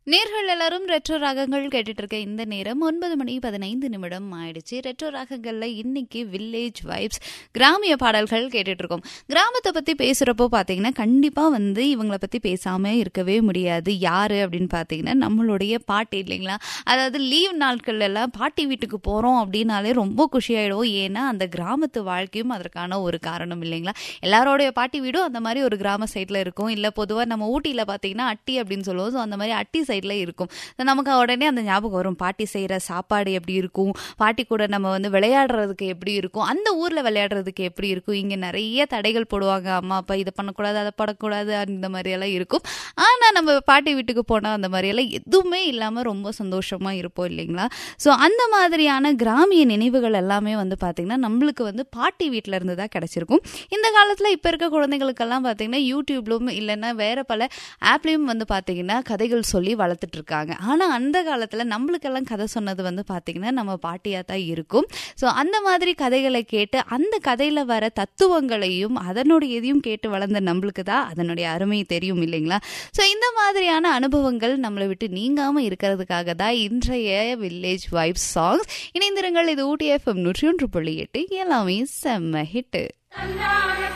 நேர்கள் எல்லாரும் ரெட்ரோ ராகங்கள் கேட்டுட்டு இருக்க இந்த நேரம் ஒன்பது மணி பதினைந்து நிமிடம் ஆயிடுச்சு ரெட்ரோ ராகங்கள்ல இன்னைக்கு வில்லேஜ் வைப்ஸ் கிராமிய பாடல்கள் கேட்டுட்டு இருக்கோம் கிராமத்தை பத்தி பேசுறப்போ பாத்தீங்கன்னா கண்டிப்பா வந்து இவங்களை பத்தி பேசாம இருக்கவே முடியாது யாரு அப்படின்னு பாத்தீங்கன்னா நம்மளுடைய பாட்டி இல்லைங்களா அதாவது லீவ் நாட்கள்ல எல்லாம் பாட்டி வீட்டுக்கு போறோம் அப்படின்னாலே ரொம்ப குஷியாயிடுவோம் ஏன்னா அந்த கிராமத்து வாழ்க்கையும் அதற்கான ஒரு காரணம் இல்லைங்களா எல்லாரோடைய பாட்டி வீடும் அந்த மாதிரி ஒரு கிராம சைட்ல இருக்கும் இல்ல பொதுவா நம்ம ஊட்டியில பாத்தீங்கன்னா அட்டி அப்படின்னு சொல்லுவோம் ஸோ அந்த மாதிரி அட்டி சைட்ல இருக்கும் So நமக்கு உடனே அந்த ஞாபகம் வரும் பாட்டி செய்யற சாப்பாடு எப்படி இருக்கும் பாட்டி கூட நம்ம வந்து விளையாடுறதுக்கு எப்படி இருக்கும் அந்த ஊர்ல விளையாடுறதுக்கு எப்படி இருக்கும் இங்க நிறைய தடைகள் போடுவாங்க அம்மா அப்பா இதை பண்ணக்கூடாது அதை பண்ணக்கூடாது அந்த மாதிரி எல்லாம் இருக்கும் ஆனா நம்ம பாட்டி வீட்டுக்கு போனா அந்த மாதிரி எல்லாம் எதுவுமே இல்லாம ரொம்ப சந்தோஷமா இருப்போம் இல்லைங்களா ஸோ அந்த மாதிரியான கிராமிய நினைவுகள் எல்லாமே வந்து பாத்தீங்கன்னா நம்மளுக்கு வந்து பாட்டி வீட்டில இருந்து தான் கிடைச்சிருக்கும் இந்த காலத்துல இப்ப இருக்க குழந்தைகளுக்கெல்லாம் பாத்தீங்கன்னா யூடியூப்லும் இல்லைன்னா வேற பல ஆப்லயும் வந்து பாத்தீங்கன்னா கதைகள் சொல்லி வளர்த்துட்டு இருக்காங்க ஆனா அந்த காலத்துல நம்மளுக்கெல்லாம் கதை சொன்னது வந்து பாத்தீங்கன்னா நம்ம பாட்டியா தான் இருக்கும் ஸோ அந்த மாதிரி கதைகளை கேட்டு அந்த கதையில வர தத்துவங்களையும் அதனுடைய இதையும் கேட்டு வளர்ந்த நம்மளுக்கு தான் அதனுடைய அருமை தெரியும் இல்லைங்களா ஸோ இந்த மாதிரியான அனுபவங்கள் நம்மளை விட்டு நீங்காம இருக்கிறதுக்காக தான் இன்றைய வில்லேஜ் வைப் சாங்ஸ் இணைந்திருங்கள் இது ஊட்டி எஃப்எம் நூற்றி ஒன்று புள்ளி எட்டு எல்லாமே செம்ம ஹிட்டு